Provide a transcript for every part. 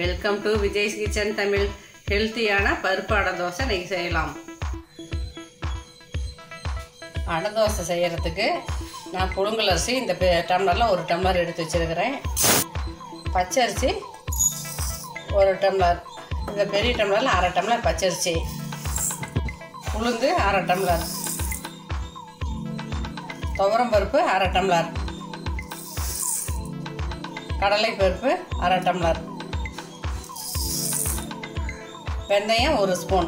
welcome to Vijay's kitchen Tamil ஹெல்த்தியான பருப்பு அடை தோசை இன்னைக்கு செய்யலாம் அடை தோசை செய்யறதுக்கு நான் புழுங்கல் அரிசி இந்த பெ- டம்ளரில் ஒரு டம்ளர் எடுத்து வச்சிருக்கிறேன் பச்சரிசி ஒரு டம்ளர் இந்த பெரிய டம்ளரில் அரை டம்ளர் பச்சரிசி உளுந்து அரை டம்ளர் துவரம் பருப்பு அரை டம்ளர் கடலை பருப்பு அரை டம்ளர் வெந்தயம் ஒரு ஸ்பூன்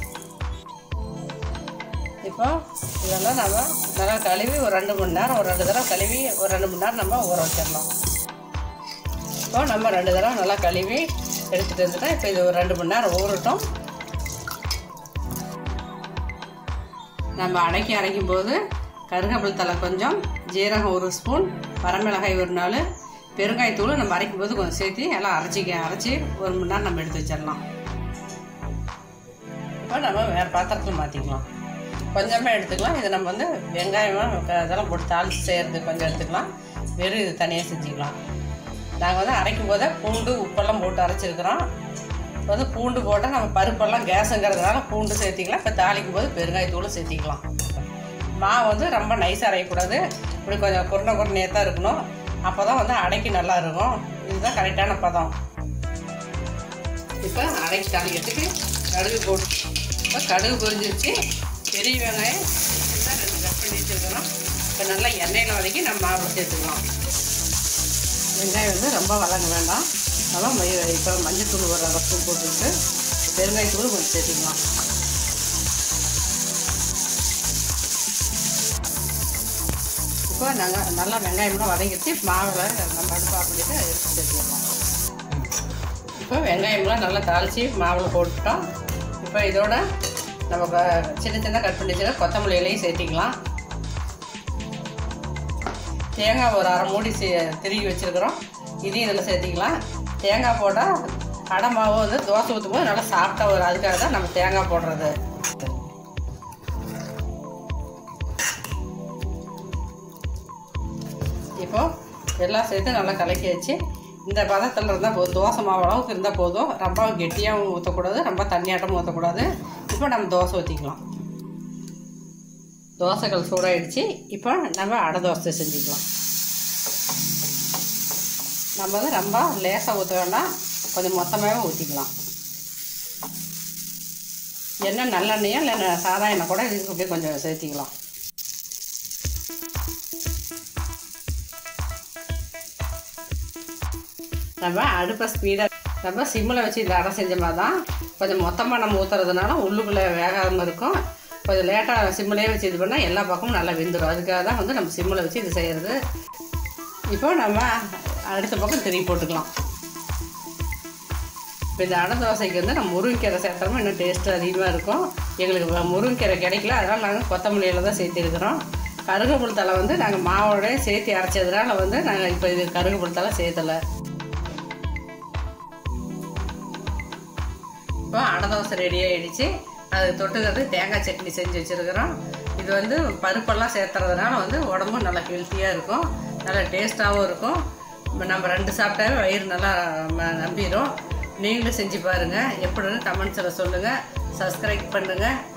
இப்போ இதெல்லாம் நம்ம நல்லா கழுவி ஒரு ரெண்டு மணி நேரம் ஒரு ரெண்டு தடவை கழுவி ஒரு ரெண்டு மணி நேரம் நம்ம ஊற வச்சிடலாம் இப்போ நம்ம ரெண்டு தடவை நல்லா கழுவி எடுத்துகிட்டு வந்துட்டோம் இப்போ இது ஒரு ரெண்டு மணி நேரம் ஊறட்டும் நம்ம அடைக்கி அரைக்கும் போது கருகப்பில் தலை கொஞ்சம் ஜீரகம் ஒரு ஸ்பூன் வரமிளகாய் ஒரு நாள் பெருங்காயத்தூள் நம்ம அரைக்கும் போது கொஞ்சம் சேர்த்து எல்லாம் அரைச்சிக்க அரைச்சி ஒரு மணி நேரம் நம்ம எடுத்து வச்சிடலாம் இப்போ நம்ம வேறு பாத்திரத்தில் மாற்றிக்கலாம் கொஞ்சமாக எடுத்துக்கலாம் இது நம்ம வந்து வெங்காயம் இதெல்லாம் போட்டு தாளித்து செய்கிறது கொஞ்சம் எடுத்துக்கலாம் வெறும் இது தனியாக செஞ்சுக்கலாம் நாங்கள் வந்து அரைக்கும் போதே பூண்டு உப்பெல்லாம் போட்டு அரைச்சிருக்கிறோம் இப்போ வந்து பூண்டு போட்டால் நம்ம பருப்பெல்லாம் கேஸுங்கிறதுனால பூண்டு சேர்த்திக்கலாம் இப்போ தாளிக்கும் போது பெருங்காயத்தூளும் சேர்த்திக்கலாம் மாவு வந்து ரொம்ப நைஸாக அரைக்கக்கூடாது இப்படி கொஞ்சம் குருணை குருணையாக தான் இருக்கணும் அப்போ தான் வந்து அடைக்கு நல்லா இருக்கும் இதுதான் கரெக்டான பதம் இப்போ அடைக்கு தாளிக்கிறதுக்கு கடுகு போட்டு இப்போ கடுகு பொரிஞ்சிருச்சு பெரிய வெங்காயம் இதான் ரெண்டு கட் பண்ணி வச்சுருக்கிறோம் இப்போ நல்லா எண்ணெயில் வதக்கி நம்ம மாவில் சேர்த்துக்கலாம் வெங்காயம் வந்து ரொம்ப வதங்க வேண்டாம் அதான் மை- இப்போ மஞ்சத்தூள் ஒரு அரை ஸ்பூன் போட்டுட்டு பெருங்காயத்தூள் கொஞ்சம் சேர்த்துக்கலாம் இப்போ நாங்கள் நல்லா வெங்காயம்லாம் வதங்கிட்டு மாவில் நம்ம அடுப்பு ஆஃப் பண்ணிட்டு எடுத்து சேர்த்துக்கலாம் இப்போ வெங்காயம்லாம் நல்லா தாளித்து மாவில் போட்டுட்டோம் இப்போ இதோட நம்ம க- சின்ன சின்ன கட் பண்ணி வச்சுருக்க கொத்தமல்லி இலையும் சேர்த்திக்கலாம் தேங்காய் ஒரு அரை மூடி சே திருகி வச்சுருக்குறோம் இதையும் இதில் சேர்த்திக்கலாம் தேங்காய் போட்டால் அடை மாவு வந்து தோசை ஊற்றும் போது நல்லா சாஃப்டாக வரும் அதுக்காக தான் நம்ம தேங்காய் போடுறது இப்போ எல்லாம் சேர்த்து நல்லா கலக்கி வச்சு இந்த பதத்தில் இருந்தால் போதும் தோசை மாவு அளவுக்கு இருந்தால் போதும் ரொம்ப கெட்டியாகவும் ஊற்றக்கூடாது ரொம்ப தண்ணியாட்டமும் ஊற்றக்கூடாது இப்போ நம்ம தோசை ஊற்றிக்கலாம் தோசைகள் சூடாயிடுச்சு இப்போ நம்ம அடை தோசை செஞ்சுக்கலாம் நம்ம வந்து ரொம்ப லேசாக ஊற்ற வேண்டாம் கொஞ்சம் மொத்தமாகவே ஊற்றிக்கலாம் எண்ணெய் நல்லெண்ணெயோ இல்லை சாதா எண்ணெய் கூட இதுக்கு அப்படியே கொஞ்சம் சேர்த்திக்கலாம் நம்ம அடுப்பை ஸ்பீடாக நம்ம சிம்மில் வச்சு இந்த அடை செஞ்ச மாதிரி தான் கொஞ்சம் மொத்தமாக நம்ம ஊற்றுறதுனால உள்ளுக்குள்ளே வேகாமல் இருக்கும் கொஞ்சம் லேட்டாக சிம்மிலே வச்சு இது பண்ணால் எல்லா பக்கமும் நல்லா வெந்துடும் அதுக்காக தான் வந்து நம்ம சிம்மில் வச்சு இது செய்கிறது இப்போ நம்ம அடுத்த பக்கம் திருப்பி போட்டுக்கலாம் இப்போ இந்த அடை தோசைக்கு வந்து நம்ம முருங்கைக்கீரை சேர்த்தோம்னா இன்னும் டேஸ்ட்டு அதிகமாக இருக்கும் எங்களுக்கு வ- முருங்கைக்கீரை கிடைக்கல அதனால் நாங்கள் கொத்தமல்லியில் தான் சேர்த்திருக்கிறோம் கருகப்புல் தலை வந்து நாங்கள் மாவோட சேர்த்து அரைச்சதுனால வந்து நாங்கள் இப்போ இது கருகப்புல் தலை சேர்த்தலை இப்போ அடை தோசை ரெடி ஆயிடுச்சு அது தொட்டுக்கிறது தேங்காய் சட்னி செஞ்சு வச்சுருக்கிறோம் இது வந்து பருப்பெல்லாம் சேர்த்துறதுனால வந்து உடம்பும் நல்லா ஹெல்த்தியாக இருக்கும் நல்லா டேஸ்ட்டாகவும் இருக்கும் நம்ம- நம்ம ரெண்டு சாப்பிட்டாவே வயிறு நல்லா ம- நம்பிடும் நீங்களும் செஞ்சு பாருங்கள் எப்படின்னு கமெண்ட்ஸில் சொல்லுங்கள் சப்ஸ்கிரைப் பண்ணுங்கள்